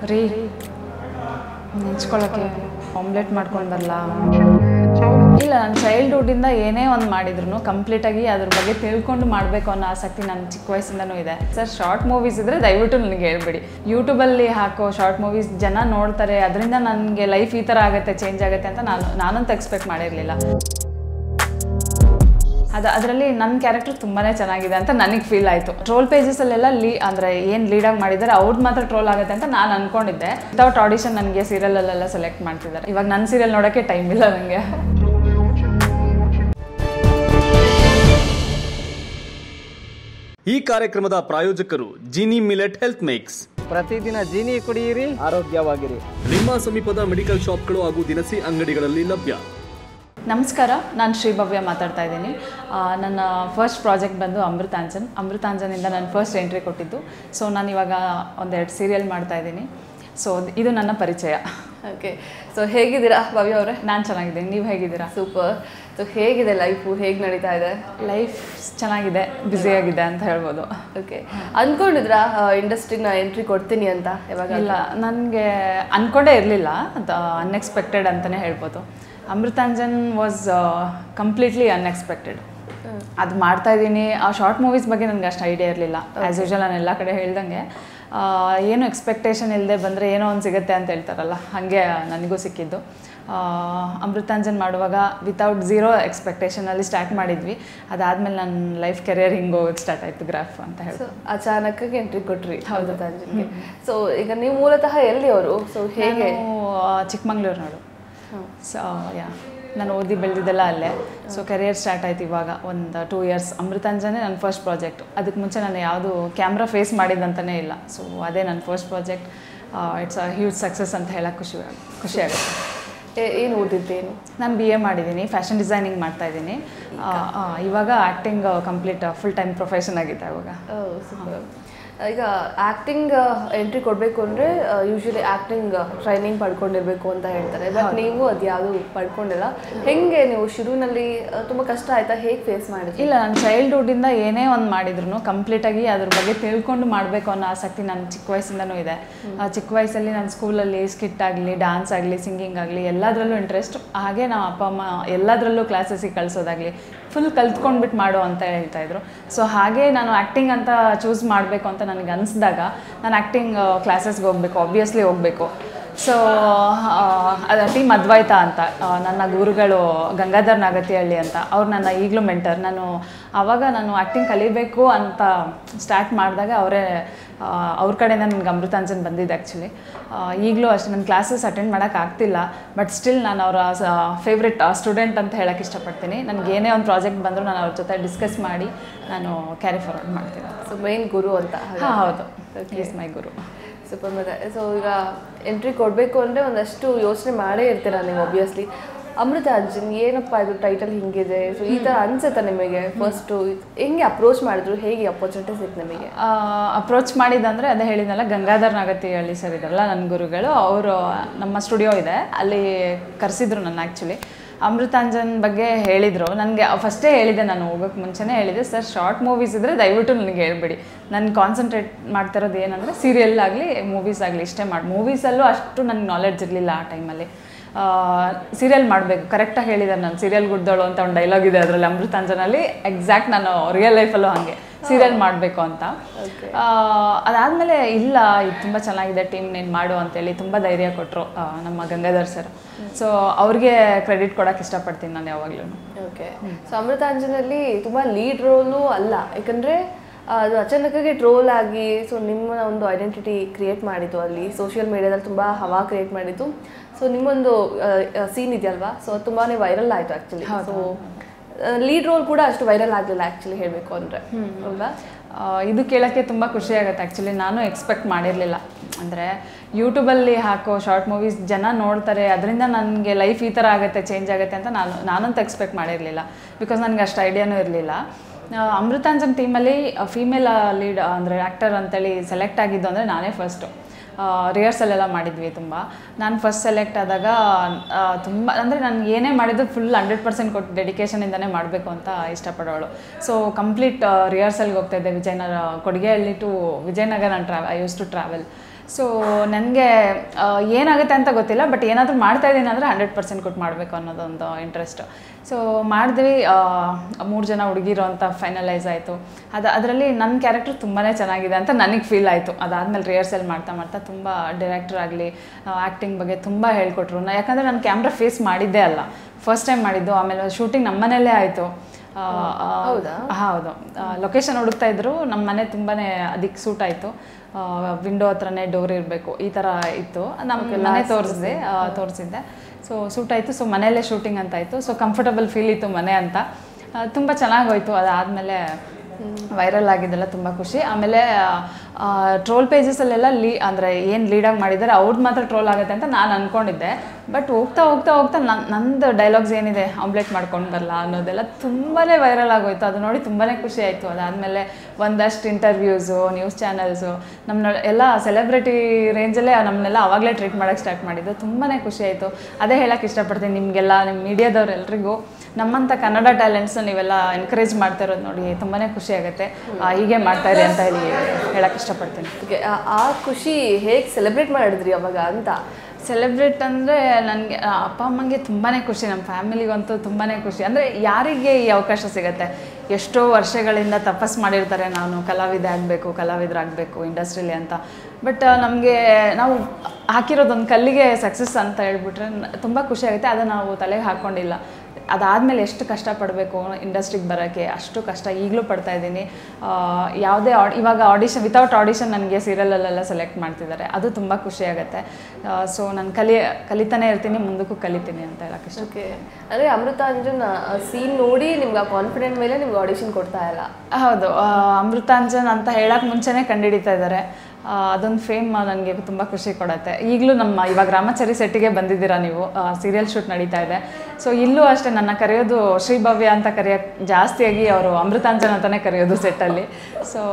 ರೀ ನೆಂಚ್ಕೊಳ್ಳೋಕ್ಕೆ ಆಮ್ಲೆಟ್ ಮಾಡ್ಕೊಂಡು ಬರಲ್ಲ ಇಲ್ಲ ನಾನು ಚೈಲ್ಡ್ಹುಡ್ಡಿಂದ ಏನೇ ಒಂದು ಮಾಡಿದ್ರು ಕಂಪ್ಲೀಟಾಗಿ ಅದ್ರ ಬಗ್ಗೆ ತಿಳ್ಕೊಂಡು ಮಾಡಬೇಕು ಅನ್ನೋ ಆಸಕ್ತಿ ನನ್ನ ಚಿಕ್ಕ ವಯಸ್ಸಿಂದನೂ ಇದೆ ಸರ್ ಶಾರ್ಟ್ ಮೂವೀಸ್ ಇದ್ದರೆ ದಯವಿಟ್ಟು ನನಗೆ ಹೇಳ್ಬೇಡಿ ಯೂಟ್ಯೂಬಲ್ಲಿ ಹಾಕೋ ಶಾರ್ಟ್ ಮೂವೀಸ್ ಜನ ನೋಡ್ತಾರೆ ಅದರಿಂದ ನನಗೆ ಲೈಫ್ ಈ ಥರ ಆಗುತ್ತೆ ಚೇಂಜ್ ಆಗುತ್ತೆ ಅಂತ ನಾನು ನಾನಂತೂ ಎಕ್ಸ್ಪೆಕ್ಟ್ ಮಾಡಿರಲಿಲ್ಲ ಅದು ಅದರಲ್ಲಿ ನನ್ನ ಕ್ಯಾರೆಕ್ಟರ್ ತುಂಬಾ ಚೆನ್ನಾಗಿದೆ ಅಂತ ನನಗೆ ಫೀಲ್ ಆಯಿತು ಟ್ರೋಲ್ ಪೇಜಸಲ್ಲೆಲ್ಲ ಲೀ ಅಂದರೆ ಏನು ಲೀಡಾಗಿ ಮಾಡಿದ್ದಾರೆ ಅವ್ರದ್ದು ಮಾತ್ರ ಟ್ರೋಲ್ ಆಗುತ್ತೆ ಅಂತ ನಾನು ಅಂದ್ಕೊಂಡಿದ್ದೆ ವಿತೌಟ್ ಆಡಿಷನ್ ನನಗೆ ಸೀರಿಯಲಲ್ಲೆಲ್ಲ ಸೆಲೆಕ್ಟ್ ಮಾಡ್ತಿದ್ದಾರೆ ಇವಾಗ ನನ್ನ ಸೀರಿಯಲ್ ನೋಡೋಕ್ಕೆ ಟೈಮ್ ಇಲ್ಲ ನನಗೆ ಈ ಕಾರ್ಯಕ್ರಮದ ಪ್ರಾಯೋಜಕರು ಜಿನಿ ಮಿಲೆಟ್ ಹೆಲ್ತ್ ಮೇಕ್ಸ್ ಪ್ರತಿದಿನ ಜೀನಿ ಕುಡಿಯಿರಿ ಆರೋಗ್ಯವಾಗಿರಿ ನಿಮ್ಮ ಸಮೀಪದ ಮೆಡಿಕಲ್ ಶಾಪ್ಗಳು ಹಾಗೂ ದಿನಸಿ ಅಂಗಡಿಗಳಲ್ಲಿ ಲಭ್ಯ ನಮಸ್ಕಾರ ನಾನು ಶ್ರೀಭವ್ಯ ಮಾತಾಡ್ತಾ ಇದ್ದೀನಿ ಆ, ನನ್ನ ಫಸ್ಟ್ ಪ್ರಾಜೆಕ್ಟ್ ಬಂದು ಅಮೃತಾಂಜನ್ ಅಮೃತಾಂಜನಿಂದ ನಾನು ಫಸ್ಟ್ ಎಂಟ್ರಿ ಕೊಟ್ಟಿದ್ದು ಸೊ ನಾನು ಇವಾಗ ಒಂದೆರಡು ಸೀರಿಯಲ್ ಮಾಡ್ತಾ ಇದ್ದೀನಿ ಸೊ ಇದು ನನ್ನ ಪರಿಚಯ ಓಕೆ ಸೊ ಹೇಗಿದ್ದೀರಾ ಭವ್ಯ ಅವರೇ ನಾನು ಚೆನ್ನಾಗಿದ್ದೀನಿ ನೀವು ಹೇಗಿದ್ದೀರಾ ಸೂಪರ್ ಸೊ ಹೇಗಿದೆ ಲೈಫು ಹೇಗೆ ನಡೀತಾ ಇದೆ ಲೈಫ್ ಚೆನ್ನಾಗಿದೆ ಬ್ಯುಸಿಯಾಗಿದೆ ಅಂತ ಹೇಳ್ಬೋದು ಓಕೆ ಅಂದ್ಕೊಂಡಿದ್ರಾ ಇಂಡಸ್ಟ್ರಿಗೆ ನಾ ಎಂಟ್ರಿ ಕೊಡ್ತೀನಿ ಅಂತ ಯಾವಾಗ ಇಲ್ಲ ನನಗೆ ಅಂದ್ಕೊಂಡೇ ಇರಲಿಲ್ಲ ಅದು ಅನ್ಎಕ್ಸ್ಪೆಕ್ಟೆಡ್ ಅಂತಲೇ ಹೇಳ್ಬೋದು ಅಮೃತಾಂಜನ್ ವಾಸ್ ಕಂಪ್ಲೀಟ್ಲಿ ಅನ್ಎಕ್ಸ್ಪೆಕ್ಟೆಡ್ ಅದು ಮಾಡ್ತಾ ಇದ್ದೀನಿ ಆ ಶಾರ್ಟ್ ಮೂವೀಸ್ ಬಗ್ಗೆ ನನಗೆ ಅಷ್ಟು ಐಡಿಯಾ ಇರಲಿಲ್ಲ ಆ್ಯಸ್ ಯೂಶಲ್ ನಾನು ಎಲ್ಲ ಕಡೆ ಹೇಳ್ದಂಗೆ ಆ, ಏನು ಎಕ್ಸ್ಪೆಕ್ಟೇಷನ್ ಇಲ್ಲದೆ ಬಂದರೆ ಏನೋ ಒಂದು ಸಿಗುತ್ತೆ ಅಂತ ಹೇಳ್ತಾರಲ್ಲ ಹಾಗೆ ನನಗೂ ಸಿಕ್ಕಿದ್ದು ಆ, ಅಮೃತಾಂಜನ್ ಮಾಡುವಾಗ ವಿತೌಟ್ ಝೀರೋ ಎಕ್ಸ್ಪೆಕ್ಟೇಷನಲ್ಲಿ ಸ್ಟಾರ್ಟ್ ಮಾಡಿದ್ವಿ ಅದಾದಮೇಲೆ ನನ್ನ ಲೈಫ್ ಕೆರಿಯರ್ ಹಿಂಗೆ ಹೋಗೋಕ್ಕೆ ಸ್ಟಾರ್ಟ್ ಆಯಿತು ಗ್ರಾಫ್ ಅಂತ ಹೇಳಿ ಸೊ ಅಚಾನಕ್ಕಾಗಿ ಎಂಟ್ರಿ ಕೊಟ್ರಿ ಹೌದು ತಾಂಜನ್ಗೆ ಸೊ ಈಗ ನೀವು ಮೂಲತಃ ಎಲ್ಲಿ ಅವರು ಸೊ ಹೇಗೆ ನಾನು ಚಿಕ್ಕಮಂಗ್ಳೂರಿನೋಳು ಸೊ ಯಾ ನಾನು ಓದಿ ಬೆಳೆದಿದ್ದೆಲ್ಲ ಅಲ್ಲೇ ಸೊ ಕೆರಿಯರ್ ಸ್ಟಾರ್ಟ್ ಆಯ್ತು ಇವಾಗ ಒಂದು ಟೂ ಇಯರ್ಸ್ ಅಮೃತಾಂಜನೇ ನನ್ನ ಫಸ್ಟ್ ಪ್ರಾಜೆಕ್ಟ್ ಅದಕ್ಕೆ ಮುಂಚೆ ನಾನು ಯಾವುದು ಕ್ಯಾಮ್ರಾ ಫೇಸ್ ಮಾಡಿದ್ದಂತಲೇ ಇಲ್ಲ ಸೊ ಅದೇ ನನ್ನ first project it's a huge success ಅಂತ ಹೇಳಕ್ಕೆ ಖುಷಿ ಖುಷಿ ಆಗುತ್ತೆ ಏನು ಓದಿದ್ದೇನು ನಾನು ಬಿ ಎ ಮಾಡಿದ್ದೀನಿ ಫ್ಯಾಷನ್ ಡಿಸೈನಿಂಗ್ ಮಾಡ್ತಾ ಇದ್ದೀನಿ ಇವಾಗ acting complete full time profession ಆಗಿದೆ ಇವಾಗ ಸೂಪರ್ ಈಗ ಆ್ಯಕ್ಟಿಂಗ್ ಎಂಟ್ರಿ ಕೊಡಬೇಕು ಅಂದರೆ ಯೂಶ್ವಲಿ ಆ್ಯಕ್ಟಿಂಗ್ ಟ್ರೈನಿಂಗ್ ಪಡ್ಕೊಂಡಿರ್ಬೇಕು ಅಂತ ಹೇಳ್ತಾರೆ ಬಟ್ ನೀವು ಅದು ಯಾವುದು ಪಡ್ಕೊಂಡಿಲ್ಲ ಹೆಂಗೆ ನೀವು ಶುರುವಿನಲ್ಲಿ ತುಂಬ ಕಷ್ಟ ಆಯ್ತಾ ಹೇಗೆ ಫೇಸ್ ಮಾಡಿದ್ರಿ ಇಲ್ಲ ನಾನು ಚೈಲ್ಡ್ಹುಡ್ಡಿಂದ ಏನೇ ಒಂದು ಮಾಡಿದ್ರು ಕಂಪ್ಲೀಟಾಗಿ ಅದ್ರ ಬಗ್ಗೆ ತಿಳ್ಕೊಂಡು ಮಾಡಬೇಕು ಅನ್ನೋ ಆಸಕ್ತಿ ನನ್ನ ಚಿಕ್ಕ ವಯಸ್ಸಿಂದನೂ ಇದೆ ಆ ಚಿಕ್ಕ ವಯಸ್ಸಲ್ಲಿ ನಾನು ಸ್ಕೂಲಲ್ಲಿ ಸ್ಕಿಟ್ ಆಗಲಿ ಡಾನ್ಸ್ ಆಗಲಿ ಸಿಂಗಿಂಗ್ ಆಗಲಿ ಎಲ್ಲದರಲ್ಲೂ ಇಂಟ್ರೆಸ್ಟ್ ಹಾಗೆ ನಮ್ಮ ಅಪ್ಪ ಅಮ್ಮ ಎಲ್ಲದರಲ್ಲೂ ಕ್ಲಾಸಸ್ಸಿಗೆ ಕಳಿಸೋದಾಗಲಿ ಫುಲ್ ಕಲ್ತ್ಕೊಂಡ್ಬಿಟ್ಟು ಮಾಡು ಅಂತ ಹೇಳ್ತಾ ಇದ್ರು ಸೊ ಹಾಗೆ ನಾನು ಆ್ಯಕ್ಟಿಂಗ್ ಅಂತ ಚೂಸ್ ಮಾಡಬೇಕು ಅಂತ ನನಗೆ ಅನಿಸಿದಾಗ ನಾನು ಆ್ಯಕ್ಟಿಂಗ್ ಕ್ಲಾಸಸ್ಗೆ ಹೋಗಬೇಕು ಆಬ್ವಿಯಸ್ಲಿ ಹೋಗಬೇಕು ಸೊ ಅದು ಟೀಮ್ ಅದ್ವೈತ ಅಂತ ಆ, ನನ್ನ ಗುರುಗಳು ಗಂಗಾಧರ್ ನಾಗತಿಹಳ್ಳಿ ಅಂತ ಅವ್ರು ನನ್ನ ಈಗಲೂ ಮೆಂಟರ್ ನಾನು ಆವಾಗ ನಾನು ಆ್ಯಕ್ಟಿಂಗ್ ಕಲಿಬೇಕು ಅಂತ ಸ್ಟಾರ್ಟ್ ಮಾಡಿದಾಗ ಅವರೇ ಅವ್ರ ಕಡೆಯಿಂದ ನನಗೆ ಅಮೃತಾಂಜನ್ ಬಂದಿದ್ದು ಆ್ಯಕ್ಚುಲಿ ಈಗಲೂ ಅಷ್ಟೇ ನನ್ನ ಕ್ಲಾಸಸ್ ಅಟೆಂಡ್ ಮಾಡೋಕ್ಕೆ ಆಗ್ತಿಲ್ಲ ಬಟ್ ಸ್ಟಿಲ್ ನಾನು ಅವರ ಫೇವ್ರೆಟ್ ಸ್ಟೂಡೆಂಟ್ ಅಂತ ಹೇಳಕ್ಕೆ ಇಷ್ಟಪಡ್ತೀನಿ ನನಗೆ ಏನೇ ಒಂದು ಪ್ರಾಜೆಕ್ಟ್ ಬಂದರೂ ನಾನು ಅವ್ರ ಜೊತೆ ಡಿಸ್ಕಸ್ ಮಾಡಿ ನಾನು ಕ್ಯಾರಿ ಫಾರ್ವರ್ಡ್ ಮಾಡ್ತೀನಿ ಸೊ ಮೇನ್ ಗುರು ಅಂತ ಹಾಂ ಹೌದು ಈಸ್ ಮೈ ಗುರು ಸೂಪರ್ ಮತ್ತೆ ಸೊ ಈಗ ಎಂಟ್ರಿ ಕೊಡಬೇಕು ಅಂದರೆ ಒಂದಷ್ಟು ಯೋಚನೆ ಮಾಡೇ ಇರ್ತೀರ ನೀವು ಒಬ್ವಿಯಸ್ಲಿ ಅಮೃತ ಅರ್ಜುನ್ ಏನಪ್ಪ ಇದು ಟೈಟಲ್ ಹಿಂಗಿದೆ ಸೊ ಈ ಥರ ಅನ್ಸುತ್ತಾ ನಿಮಗೆ ಫಸ್ಟು ಹೆಂಗೆ ಅಪ್ರೋಚ್ ಮಾಡಿದ್ರು ಹೇಗೆ ಅಪರ್ಚುನಿಟಿ ಸಿಕ್ತು ನಿಮಗೆ ಅಪ್ರೋಚ್ ಮಾಡಿದಂದರೆ ಅದೇ ಹೇಳಿದ್ನಲ್ಲ ಗಂಗಾಧರ್ ನಾಗತಿಹಳ್ಳಿ ಸರ್ ಇದಾರಲ್ಲ ನನ್ನ ಗುರುಗಳು ಅವರು ನಮ್ಮ ಸ್ಟುಡಿಯೋ ಇದೆ ಅಲ್ಲಿ ಕರೆಸಿದ್ರು ನನ್ನ ಆ್ಯಕ್ಚುಲಿ ಅಮೃತಾಂಜನ್ ಬಗ್ಗೆ ಹೇಳಿದರು ನನಗೆ ಫಸ್ಟೇ ಹೇಳಿದೆ ನಾನು ಹೋಗೋಕ್ಕೆ ಮುಂಚೆನೇ ಹೇಳಿದೆ ಸರ್ ಶಾರ್ಟ್ ಮೂವೀಸ್ ಇದ್ದರೆ ದಯವಿಟ್ಟು ನನಗೆ ಹೇಳ್ಬೇಡಿ ನಾನು ಕಾನ್ಸಂಟ್ರೇಟ್ ಮಾಡ್ತಿರೋದು ಏನಂದರೆ ಸೀರಿಯಲ್ ಆಗಲಿ ಮೂವೀಸ್ ಆಗಲಿ ಇಷ್ಟೇ ಮಾಡಿ ಮೂವೀಸಲ್ಲೂ ಅಷ್ಟು ನನಗೆ ನಾಲೆಡ್ಜ್ ಇರಲಿಲ್ಲ ಆ ಟೈಮಲ್ಲಿ ಸೀರಿಯಲ್ ಮಾಡಬೇಕು ಕರೆಕ್ಟಾಗಿ ಹೇಳಿದ್ದಾರೆ ನಾನು ಸೀರಿಯಲ್ ಗುಡ್ದೋಳು ಅಂತ ಒಂದು ಡೈಲಾಗ್ ಇದೆ ಅದರಲ್ಲಿ ಅಮೃತಾಂಜನಲ್ಲಿ ಎಕ್ಸಾಕ್ಟ್ ನಾನು ರಿಯಲ್ ಲೈಫಲ್ಲೂ ಹಾಗೆ ಸೀರಿಯಲ್ ಮಾಡಬೇಕು ಅಂತ ಆ, ಅದಾದಮೇಲೆ ಇಲ್ಲ ಇದು ತುಂಬ ಚೆನ್ನಾಗಿದೆ ಟೀಮ್ ನೀನು ಮಾಡು ಅಂತೇಳಿ ತುಂಬ ಧೈರ್ಯ ಕೊಟ್ಟರು ನಮ್ಮ ಗಂಗಾಧರ್ ಸರ್ ಸೊ ಅವ್ರಿಗೆ ಕ್ರೆಡಿಟ್ ಕೊಡೋಕೆ ಇಷ್ಟಪಡ್ತೀನಿ ನಾನು ಯಾವಾಗಲೂ ಓಕೆ ಸೊ ಅಮೃತಾಂಜನಲ್ಲಿ ತುಂಬ ಲೀಡ್ ರೋಲು ಅಲ್ಲ ಯಾಕಂದರೆ ಅದು ಅಚಾನಕ್ಕಾಗಿ ಟ್ರೋಲ್ ಆಗಿ ಸೊ ನಿಮ್ಮ ಒಂದು ಐಡೆಂಟಿಟಿ ಕ್ರಿಯೇಟ್ ಮಾಡಿದ್ದು ಅಲ್ಲಿ ಸೋಷಿಯಲ್ ಮೀಡಿಯಾದಲ್ಲಿ ತುಂಬ ಹವಾ ಕ್ರಿಯೇಟ್ ಮಾಡಿದ್ದು ಸೊ ನಿಮ್ಮೊಂದು ಸೀನ್ ಇದೆಯಲ್ವಾ ಸೊ ತುಂಬಾ ವೈರಲ್ ಆಯಿತು ಆ್ಯಕ್ಚುಲಿ ಸೊ ಲೀಡ್ ರೋಲ್ ಕೂಡ ಅಷ್ಟು ವೈರಲ್ ಆಗಲಿಲ್ಲ ಆ್ಯಕ್ಚುಲಿ ಹೇಳಬೇಕು ಅಂದರೆ ಅಲ್ವಾ ಆ, ಇದು ಕೇಳೋಕ್ಕೆ ತುಂಬ ಖುಷಿ ಆಗುತ್ತೆ ಆ್ಯಕ್ಚುಲಿ ನಾನು ಎಕ್ಸ್ಪೆಕ್ಟ್ ಮಾಡಿರಲಿಲ್ಲ ಅಂದರೆ ಯೂಟ್ಯೂಬಲ್ಲಿ ಹಾಕೋ ಶಾರ್ಟ್ ಮೂವೀಸ್ ಜನ ನೋಡ್ತಾರೆ ಅದರಿಂದ ನನಗೆ ಲೈಫ್ ಈ ಥರ ಆಗುತ್ತೆ ಚೇಂಜ್ ಆಗುತ್ತೆ ಅಂತ ನಾನು ನಾನಂತೂ ಎಕ್ಸ್ಪೆಕ್ಟ್ ಮಾಡಿರಲಿಲ್ಲ ಬಿಕಾಸ್ ನನಗೆ ಅಷ್ಟು ಐಡಿಯಾನೂ ಇರಲಿಲ್ಲ ಅಮೃತಾಂಜನ್ ಟೀಮಲ್ಲಿ ಫೀಮೇಲ್ ಲೀಡ್ ಅಂದರೆ ಆ್ಯಕ್ಟರ್ ಅಂತೇಳಿ ಸೆಲೆಕ್ಟ್ ಆಗಿದ್ದು ಅಂದರೆ ನಾನೇ ಫಸ್ಟು ರಿಹರ್ಸಲ್ ಎಲ್ಲ ಮಾಡಿದ್ವಿ ತುಂಬ ನಾನು ಫಸ್ಟ್ ಸೆಲೆಕ್ಟ್ ಆದಾಗ ತುಂಬ ಅಂದರೆ ನಾನು ಏನೇ ಮಾಡಿದ್ರು ಫುಲ್ ಹಂಡ್ರೆಡ್ ಪರ್ಸೆಂಟ್ ಕೊಟ್ಟು ಡೆಡಿಕೇಶನಿಂದನೇ ಮಾಡಬೇಕು ಅಂತ ಇಷ್ಟಪಡೋಳು ಸೊ ಕಂಪ್ಲೀಟ್ ರಿಹರ್ಸಲ್ಗೆ ಹೋಗ್ತಾ ಇದ್ದೆ ವಿಜಯನಗರ ಕೊಡಿಗೆಹಳ್ಳಿ ಟು ವಿಜಯನಗರ ನಾನು travel I use to travel so ನನಗೆ ಏನಾಗುತ್ತೆ ಅಂತ ಗೊತ್ತಿಲ್ಲ ಬಟ್ ಏನಾದರೂ ಮಾಡ್ತಾ ಇದ್ದೀನಿ ಅಂದರೆ ಹಂಡ್ರೆಡ್ ಪರ್ಸೆಂಟ್ ಕೊಟ್ಟು ಮಾಡಬೇಕು ಅನ್ನೋದೊಂದು ಇಂಟ್ರೆಸ್ಟು ಸೊ ಮಾಡಿದ್ವಿ ಮೂರು ಜನ ಹುಡುಗಿರು ಅಂತ ಫೈನಲೈಸ್ ಆಯಿತು ಅದು ಅದರಲ್ಲಿ ನನ್ನ ಕ್ಯಾರೆಕ್ಟರ್ ತುಂಬಾ ಚೆನ್ನಾಗಿದೆ ಅಂತ ನನಗೆ ಫೀಲ್ ಆಯಿತು ಅದಾದಮೇಲೆ ರಿಹರ್ಸಲ್ ಮಾಡ್ತಾ ಮಾಡ್ತಾ ತುಂಬ ಡೈರೆಕ್ಟರ್ ಆಗಲಿ ಆ್ಯಕ್ಟಿಂಗ್ ಬಗ್ಗೆ ತುಂಬ ಹೇಳ್ಕೊಟ್ರು ನಾ ಯಾಕಂದರೆ ನಾನು ಕ್ಯಾಮ್ರಾ ಫೇಸ್ ಮಾಡಿದ್ದೇ ಅಲ್ಲ ಫಸ್ಟ್ ಟೈಮ್ ಮಾಡಿದ್ದು ಆಮೇಲೆ ಶೂಟಿಂಗ್ ನಮ್ಮ ಮನೆಯಲ್ಲೇ ಆಯಿತು ಹೌದಾ? ಹೌದು ಲೊಕೇಶನ್ ಹುಡುಕ್ತಾ ಇದ್ರು ನಮ್ಮ ಮನೆ ತುಂಬಾ ಅದಕ್ಕೆ ಸೂಟ್ ಆಯಿತು ವಿಂಡೋ ಹತ್ರನೇ ಡೋರ್ ಇರಬೇಕು ಈ ಥರ ಇತ್ತು ನಮ್ಮ ಮನೆ ತೋರಿಸಿದೆ ತೋರಿಸಿದ್ದೆ ಸೊ ಸೂಟ್ ಆಯಿತು ಸೊ ಮನೆಯಲ್ಲೇ ಶೂಟಿಂಗ್ ಅಂತ ಆಯಿತು ಸೊ ಕಂಫರ್ಟಬಲ್ ಫೀಲ್ ಇತ್ತು ಮನೆ ಅಂತ ತುಂಬ ಚೆನ್ನಾಗಿ ಹೋಯ್ತು ಅದಾದಮೇಲೆ ವೈರಲ್ ಆಗಿದ್ದೆಲ್ಲ ತುಂಬ ಖುಷಿ ಆಮೇಲೆ ಟ್ರೋಲ್ ಪೇಜಸಲ್ಲೆಲ್ಲ ಲೀ ಅಂದರೆ ಏನು ಲೀಡಾಗಿ ಮಾಡಿದ್ದಾರೆ ಅವ್ರದ್ದು ಮಾತ್ರ ಟ್ರೋಲ್ ಆಗುತ್ತೆ ಅಂತ ನಾನು ಅಂದ್ಕೊಂಡಿದ್ದೆ ಬಟ್ ಹೋಗ್ತಾ ಹೋಗ್ತಾ ಹೋಗ್ತಾ ನನ್ನ ನಂದು ಡೈಲಾಗ್ಸ್ ಏನಿದೆ ಆಮ್ಲೆಟ್ ಮಾಡ್ಕೊಂಡು ಬರಲ್ಲ ಅನ್ನೋದೆಲ್ಲ ತುಂಬಾ ವೈರಲ್ ಆಗೋಯ್ತು ಅದು ನೋಡಿ ತುಂಬಾ ಖುಷಿ ಆಯಿತು ಅದಾದಮೇಲೆ ಒಂದಷ್ಟು ಇಂಟರ್ವ್ಯೂಸು ನ್ಯೂಸ್ ಚಾನಲ್ಸು ನಮ್ಮನ್ನ ಎಲ್ಲ ಸೆಲೆಬ್ರಿಟಿ ರೇಂಜಲ್ಲೇ ನಮ್ಮನ್ನೆಲ್ಲ ಆವಾಗಲೇ ಟ್ರೀಟ್ ಮಾಡೋಕ್ಕೆ ಸ್ಟಾರ್ಟ್ ಮಾಡಿದ್ದು ತುಂಬಾ ಖುಷಿ ಆಯಿತು ಅದೇ ಹೇಳಕ್ಕೆ ಇಷ್ಟಪಡ್ತೀನಿ ನಿಮಗೆಲ್ಲ ನಿಮ್ಮ ಮೀಡಿಯಾದವ್ರೆಲ್ರಿಗೂ ನಮ್ಮಂಥ ಕನ್ನಡ ಟ್ಯಾಲೆಂಟ್ಸ್ ನೀವೆಲ್ಲ ಎನ್ಕರೇಜ್ ಮಾಡ್ತಾ ಇರೋದು ನೋಡಿ ತುಂಬಾ ಖುಷಿ ಆಗುತ್ತೆ ಆ, ಹೀಗೆ ಮಾಡ್ತಾ ಇರಿ ಅಂತ ಹೇಳಿ ಹೇಳಕ್ಕೆ ಇಷ್ಟಪಡ್ತೀನಿ Okay, ಆ- ಆ ಖುಷಿ ಹೇಗೆ ಸೆಲೆಬ್ರೇಟ್ ಮಾಡಿದ್ರಿ ಅವಾಗ ಅಂತ ಸೆಲೆಬ್ರೇಟ್ ಅಂದರೆ ನನಗೆ ಅಪ್ಪ ಅಮ್ಮಂಗೆ ತುಂಬಾ ಖುಷಿ ನಮ್ಮ ಫ್ಯಾಮಿಲಿಗಂತೂ ತುಂಬಾ ಖುಷಿ ಅಂದರೆ ಯಾರಿಗೆ ಈ ಅವಕಾಶ ಸಿಗುತ್ತೆ ಎಷ್ಟೋ ವರ್ಷಗಳಿಂದ ತಪಸ್ ಮಾಡಿರ್ತಾರೆ ನಾನು ಕಲಾವಿದ ಆಗಬೇಕು ಕಲಾವಿದರಾಗಬೇಕು ಇಂಡಸ್ಟ್ರಿಲಿ ಅಂತ ಬಟ್ ನಮಗೆ ನಾವು ಹಾಕಿರೋದೊಂದು ಕಲ್ಲಿಗೆ ಸಕ್ಸಸ್ ಅಂತ ಹೇಳ್ಬಿಟ್ರೆ ತುಂಬ ಖುಷಿ ಆಗುತ್ತೆ ಅದನ್ನು ನಾವು ತಲೆಗೆ ಹಾಕ್ಕೊಂಡಿಲ್ಲ ಅದಾದಮೇಲೆ ಎಷ್ಟು ಕಷ್ಟಪಡಬೇಕು ಇಂಡಸ್ಟ್ರಿಗೆ ಬರೋಕ್ಕೆ ಅಷ್ಟು ಕಷ್ಟ ಈಗಲೂ ಪಡ್ತಾ ಇದ್ದೀನಿ ಯಾವುದೇ ಆಡ್ ಇವಾಗ ಆಡಿಷನ್ ವಿತೌಟ್ ಆಡಿಷನ್ ನನಗೆ ಸೀರಿಯಲಲ್ಲೆಲ್ಲ ಸೆಲೆಕ್ಟ್ ಮಾಡ್ತಿದ್ದಾರೆ ಅದು ತುಂಬ ಖುಷಿ ಆಗುತ್ತೆ ಸೊ ನಾನು ಕಲಿ ಕಲಿತಾನೆ ಇರ್ತೀನಿ ಮುಂದಕ್ಕೂ ಕಲಿತೀನಿ ಅಂತ ಹೇಳಕ್ಕೆ ಇಷ್ಟ ಓಕೆ ಅಂದರೆ ಅಮೃತಾಂಜನ್ ಸೀನ್ ನೋಡಿ ನಿಮ್ಗೆ ಆ ಕಾನ್ಫಿಡೆಂಟ್ ಮೇಲೆ ನಿಮ್ಗೆ ಆಡಿಷನ್ ಕೊಡ್ತಾ ಇಲ್ಲ ಹೌದು ಆ, ಅಮೃತಾಂಜನ್ ಅಂತ ಹೇಳಕ್ಕೆ ಮುಂಚೆನೇ ಕಂಡುಹಿಡಿತಾ ಇದ್ದಾರೆ ಅದೊಂದು ಫೇಮ್ ನನಗೆ ತುಂಬ ಖುಷಿ ಕೊಡುತ್ತೆ ಈಗಲೂ ನಮ್ಮ ಇವಾಗ ರಾಮಚಾರಿ ಸೆಟ್ಟಿಗೆ ಬಂದಿದ್ದೀರಾ ನೀವು ಸೀರಿಯಲ್ ಶೂಟ್ ನಡೀತಾ ಇದೆ ಸೊ ಇಲ್ಲೂ ಅಷ್ಟೇ ನನ್ನ ಕರೆಯೋದು ಶ್ರೀಭವ್ಯ ಅಂತ ಕರೆಯೋಕ್ಕೆ ಜಾಸ್ತಿಯಾಗಿ ಅವರು ಅಮೃತಾಂಜನ್ ಅಂತಲೇ ಕರೆಯೋದು ಸೆಟ್ಟಲ್ಲಿ ಸೊ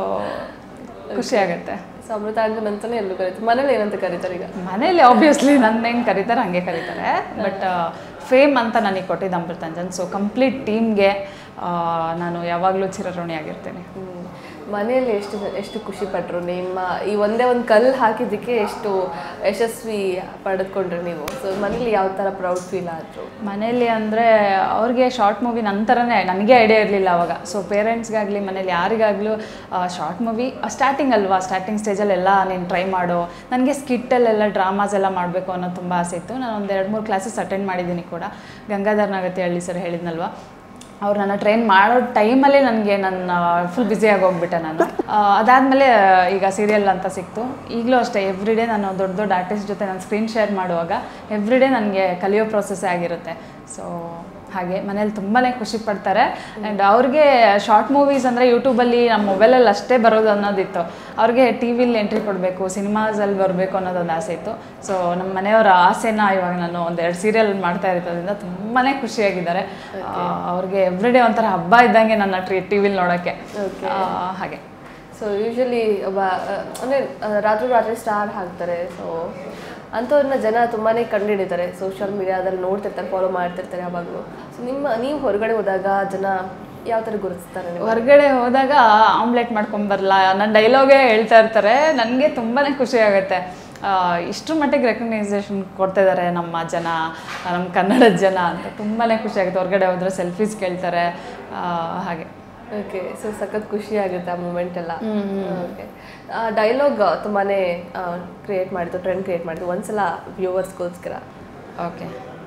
ಖುಷಿ ಆಗುತ್ತೆ ಸೊ ಅಮೃತಾಂಜನ್ ಅಂತಾನೆ ಎಲ್ಲೂ ಕರೀತಾರೆ ಮನೇಲಿ ಏನಂತ ಕರೀತಾರೆ ಈಗ ಮನೇಲಿ ಆಬ್ವಿಯಸ್ಲಿ ನನ್ನ ಹೆಂಗೆ ಕರೀತಾರೆ ಹಂಗೆ ಕರೀತಾರೆ ಬಟ್ ಫೇಮ್ ಅಂತ ನನಗೆ ಕೊಟ್ಟಿದ್ದು ಅಮೃತಾಂಜನ್ ಸೊ ಕಂಪ್ಲೀಟ್ ಟೀಮ್ಗೆ ನಾನು ಯಾವಾಗಲೂ ಚಿರಋಣಿಯಾಗಿರ್ತೀನಿ ಹ್ಮ್. ಮನೆಯಲ್ಲಿ ಎಷ್ಟು ಎಷ್ಟು ಖುಷಿ ಪಟ್ರು ನಿಮ್ಮ ಈ ಒಂದೇ ಒಂದು ಕಲ್ಲು ಹಾಕಿದ್ದಕ್ಕೆ ಎಷ್ಟು ಯಶಸ್ವಿ ಪಡೆದುಕೊಂಡ್ರಿ ನೀವು ಸೊ ಮನೇಲಿ ಯಾವ ಥರ ಪ್ರೌಡ್ ಫೀಲ್ ಆದ್ರು ಮನೇಲಿ ಅಂದರೆ ಅವ್ರಿಗೆ ಶಾರ್ಟ್ ಮೂವಿ ನಂತರನೇ ನನಗೆ ಐಡಿಯಾ ಇರಲಿಲ್ಲ ಅವಾಗ ಸೊ ಪೇರೆಂಟ್ಸ್ಗಾಗಲಿ ಮನೇಲಿ ಯಾರಿಗಾಗಲೂ ಶಾರ್ಟ್ ಮೂವಿ ಸ್ಟಾರ್ಟಿಂಗ್ ಅಲ್ವಾ ಸ್ಟಾರ್ಟಿಂಗ್ ಸ್ಟೇಜಲ್ಲೆಲ್ಲ ನೀನು ಟ್ರೈ ಮಾಡು ನನಗೆ ಸ್ಕಿಟ್ಟಲ್ಲೆಲ್ಲ ಡ್ರಾಮಾಸ್ ಎಲ್ಲ ಮಾಡಬೇಕು ಅನ್ನೋದು ತುಂಬ ಆಸೆ ಇತ್ತು ನಾನು ಒಂದು ಎರಡು ಮೂರು ಕ್ಲಾಸಸ್ ಅಟೆಂಡ್ ಮಾಡಿದ್ದೀನಿ ಕೂಡ ಗಂಗಾಧರ್ ನಗತಿ ಹಳ್ಳಿ ಸರ್ ಹೇಳಿದ್ನಲ್ವಾ ಅವ್ರು ನನ್ನ ಟ್ರೈನ್ ಮಾಡೋ ಟೈಮಲ್ಲೇ ನನಗೆ ನನ್ನ ಫುಲ್ ಬ್ಯುಸಿಯಾಗಿ ಹೋಗ್ಬಿಟ್ಟೆ ನಾನು ಆ, ಅದಾದಮೇಲೆ ಈಗ ಸೀರಿಯಲ್ ಅಂತ ಸಿಕ್ತು ಈಗಲೂ ಅಷ್ಟೇ ಎವ್ರಿ ಡೇ ನಾನು ದೊಡ್ಡ ದೊಡ್ಡ ಆರ್ಟಿಸ್ಟ್ ಜೊತೆ ನಾನು ಸ್ಕ್ರೀನ್ ಶೇರ್ ಮಾಡುವಾಗ ಎವ್ರಿ ಡೇ ನನಗೆ ಕಲಿಯೋ ಪ್ರೊಸೆಸ್ಸೇ ಆಗಿರುತ್ತೆ ಸೊ ಹಾಗೆ ಮನೇಲಿ ತುಂಬಾ ಖುಷಿ ಪಡ್ತಾರೆ ಆ್ಯಂಡ್ ಅವ್ರಿಗೆ ಶಾರ್ಟ್ ಮೂವೀಸ್ ಅಂದರೆ ಯೂಟ್ಯೂಬಲ್ಲಿ ನಮ್ಮ ಮೊಬೈಲಲ್ಲಿ ಅಷ್ಟೇ ಬರೋದು ಅನ್ನೋದಿತ್ತು ಅವ್ರಿಗೆ ಟಿ ವಿಲಿ ಎಂಟ್ರಿ ಕೊಡಬೇಕು ಸಿನಿಮಾಸಲ್ಲಿ ಬರಬೇಕು ಅನ್ನೋದೊಂದು ಆಸೆ ಇತ್ತು ಸೊ ನಮ್ಮ ಮನೆಯವರ ಆಸೆನ ಇವಾಗ ನಾನು ಒಂದೆರಡು ಸೀರಿಯಲ್ ಮಾಡ್ತಾ ಇರೋದ್ರಿಂದ ತುಂಬಾ ಖುಷಿಯಾಗಿದ್ದಾರೆ ಆ, ಅವ್ರಿಗೆ ಎವ್ರಿಡೇ ಒಂಥರ ಹಬ್ಬ ಇದ್ದಂಗೆ ನನ್ನ ಟ್ರೀ ಟಿ ವಿಲಿ ನೋಡೋಕ್ಕೆ ಆ, ಹಾಗೆ ಸೊ ಯೂಶಲಿ ಒಬ್ಬ ಅಂದರೆ ರಾತ್ರಿ ರಾತ್ರಿ ಸ್ಟಾರ್ ಹಾಕ್ತಾರೆ ಸೊ ಅಂಥವ್ರನ್ನ ಜನ ತುಂಬಾ ಕಂಡುಹಿಡಿತಾರೆ ಸೋಷಿಯಲ್ ಮೀಡಿಯಾದಲ್ಲಿ ನೋಡ್ತಿರ್ತಾರೆ ಫಾಲೋ ಮಾಡ್ತಿರ್ತಾರೆ ಯಾವಾಗಲೂ ಸೊ ನಿಮ್ಮ ನೀವು ಹೊರಗಡೆ ಹೋದಾಗ ಜನ ಯಾವ ಥರ ಗುರುತಿಸ್ತಾರೆ ನೀವು ಹೊರಗಡೆ ಹೋದಾಗ ಆಮ್ಲೆಟ್ ಮಾಡ್ಕೊಂಬರಲ್ಲ ನನ್ನ ಡೈಲಾಗೇ ಹೇಳ್ತಾ ಇರ್ತಾರೆ ನನಗೆ ತುಂಬಾ ಖುಷಿ ಆಗುತ್ತೆ ಆ, ಇಷ್ಟ್ರ ಮಟ್ಟಿಗೆ ರೆಕಗ್ನೈಸೇಷನ್ ಕೊಡ್ತಾ ಇದ್ದಾರೆ ನಮ್ಮ ಜನ ನಮ್ಮ ಕನ್ನಡದ ಜನ ಅಂತ ತುಂಬಾ ಖುಷಿ ಆಗುತ್ತೆ ಹೊರಗಡೆ ಹೋದ್ರೆ ಸೆಲ್ಫೀಸ್ ಕೇಳ್ತಾರೆ ಆ, ಹಾಗೆ ಓಕೆ ಸೊ ಸಖತ್ ಖುಷಿ ಆಗುತ್ತೆ ಆ ಮೂಮೆಂಟ್ ಎಲ್ಲ ಓಕೆ ಡೈಲಾಗ್ ತುಂಬಾ ಕ್ರಿಯೇಟ್ ಮಾಡಿದ್ದು ಟ್ರೆಂಡ್ ಕ್ರಿಯೇಟ್ ಮಾಡಿದ್ದು ಒಂದ್ಸಲ ವ್ಯೂವರ್ಸ್ಗೋಸ್ಕರ ಓಕೆ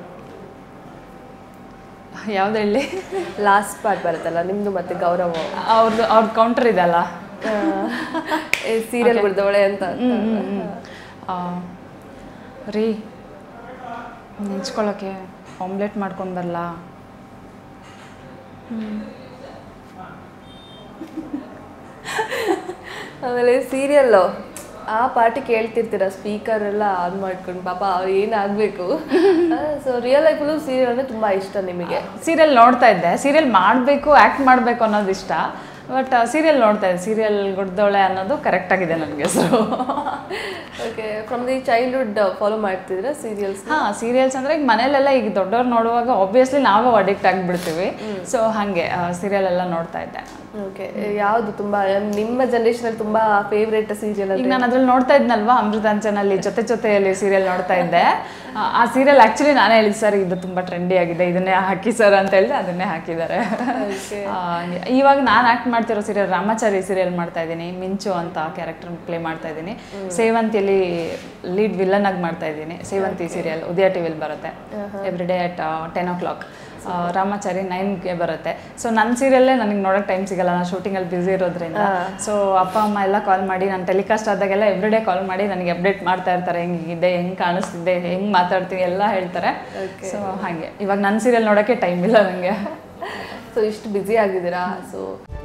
ಯಾವ್ದು ಹೇಳಿ ಲಾಸ್ಟ್ ಪಾರ್ಟ್ ಬರುತ್ತಲ್ಲ ನಿಮ್ಮದು ಮತ್ತೆ ಗೌರವ ಅವ್ರದ್ದು ಅವ್ರದ್ದು ಕೌಂಟರ್ ಇದೆಲ್ಲ ಸೀರಿಯಲ್ ಬಿಡ್ದವಳೆ ಅಂತ ಆ, ರೀ ನೆಂಚ್ಕೊಳ್ಳೋಕ್ಕೆ ಆಮ್ಲೆಟ್ ಮಾಡ್ಕೊಂಡು ಬರಲ್ಲ ಆಮೇಲೆ ಸೀರಿಯಲ್ ಆ ಪಾರ್ಟಿ ಕೇಳ್ತಿರ್ತೀರ ಸ್ಪೀಕರ್ ಎಲ್ಲ ಆನ್ ಮಾಡ್ಕೊಂಡು ಪಾಪ ಅವ್ರು ಏನಾಗಬೇಕು ಸೊ ರಿಯಲ್ ಲೈಫಲ್ಲೂ ಸೀರಿಯಲ್ ಅಂದರೆ ತುಂಬ ಇಷ್ಟ ನಿಮಗೆ ಸೀರಿಯಲ್ ನೋಡ್ತಾ ಇದ್ದೆ ಸೀರಿಯಲ್ ಮಾಡಬೇಕು ಆ್ಯಕ್ಟ್ ಮಾಡಬೇಕು ಅನ್ನೋದು ಇಷ್ಟ ಬಟ್ ಸೀರಿಯಲ್ ನೋಡ್ತಾ ಇದ್ದೆ ಸೀರಿಯಲ್ ಗುಡ್ದೋಳೆ ಅನ್ನೋದು ಕರೆಕ್ಟಾಗಿದೆ ನನಗೆ ಹೆಸರು okay from the childhood follow ಮಾಡ್ತಿದ್ರೆ ಸೀರಿಯಲ್ಸ್ ಹಾಂ ಸೀರಿಯಲ್ಸ್ ಅಂದರೆ ಈಗ ಮನೇಲೆಲ್ಲ ಈಗ ದೊಡ್ಡವ್ರು ನೋಡುವಾಗ ಆಬ್ವಿಯಸ್ಲಿ ನಾವು ಅಡಿಕ್ಟ್ ಆಗಿಬಿಡ್ತೀವಿ ಸೊ ಹಾಗೆ ಸೀರಿಯಲ್ ಎಲ್ಲ ನೋಡ್ತಾ ಇದ್ದೆ ಓಕೆ ಯಾವುದು ತುಂಬಾ ನಿಮ್ಮ ಜನರೇಷನ್ ಅಲ್ಲಿ ತುಂಬಾ ಫೇವ್ರೇಟ್ ಸೀರಿಯಲ್ ಈಗ ನಾನು ಅದ್ರಲ್ಲಿ ನೋಡ್ತಾ ಇದ್ನಲ್ವಾ ಅಮೃತಾಂಚನಲ್ಲಿ ಜೊತೆ ಜೊತೆಯಲ್ಲಿ ಸೀರಿಯಲ್ ನೋಡ್ತಾ ಇದ್ದೆ ಆ, ಆ ಸೀರಿಯಲ್ ಆ್ಯಕ್ಚುಲಿ ನಾನೇ ಹೇಳಿದ್ದು ಸರ್ ಇದು ತುಂಬ ಟ್ರೆಂಡಿ ಆಗಿದೆ ಇದನ್ನೇ ಹಾಕಿ ಸರ್ ಅಂತ ಹೇಳಿದ್ರೆ ಅದನ್ನೇ ಹಾಕಿದ್ದಾರೆ ಆ, ಇವಾಗ ನಾನು ಆ್ಯಕ್ಟ್ ಮಾಡ್ತಿರೋ ಸೀರಿಯಲ್ ರಾಮಾಚಾರಿ ಸೀರಿಯಲ್ ಮಾಡ್ತಾ ಇದ್ದೀನಿ ಮಿಂಚು ಅಂತ ಕ್ಯಾರೆಕ್ಟರ್ ಪ್ಲೇ ಮಾಡ್ತಾ ಇದ್ದೀನಿ ಸೇವಂತಿಯಲ್ಲಿ ಲೀಡ್ ವಿಲನ್ ಆಗಿ ಮಾಡ್ತಾ ಇದ್ದೀನಿ ಸೇವಂತಿ ಸೀರಿಯಲ್ ಉದಯ ಟಿವಿಲಿ ಬರುತ್ತೆ every day at ten o'clock Ramachari ನೈನ್ಗೆ ಬರುತ್ತೆ ಸೊ ನನ್ನ ಸೀರಿಯಲ್ಲೇ ನನಗೆ ನೋಡೋಕೆ ಟೈಮ್ ಸಿಗಲ್ಲ ನಾನು ಶೂಟಿಂಗಲ್ಲಿ ಬ್ಯುಸಿ ಇರೋದ್ರಿಂದ ಸೊ ಅಪ್ಪ ಅಮ್ಮ ಎಲ್ಲ ಕಾಲ್ ಮಾಡಿ ನಾನು ಟೆಲಿಕಾಸ್ಟ್ ಆದಾಗೆಲ್ಲ ಎವ್ರಿ ಡೇ ಕಾಲ್ ಮಾಡಿ ನನಗೆ ಅಪ್ಡೇಟ್ ಮಾಡ್ತಾ ಇರ್ತಾರೆ ಹೆಂಗಿದೆ ಹೆಂಗೆ ಕಾಣಿಸ್ತಿದ್ದೆ ಹೆಂಗೆ ಮಾತಾಡ್ತೀನಿ ಎಲ್ಲ ಹೇಳ್ತಾರೆ ಸೊ ಹಾಗೆ ಇವಾಗ ನನ್ನ ಸೀರಿಯಲ್ ನೋಡೋಕ್ಕೆ ಟೈಮ್ ಇಲ್ಲ ನನಗೆ ಸೊ ಇಷ್ಟು ಬ್ಯುಸಿ ಆಗಿದ್ದೀರಾ ಸೊ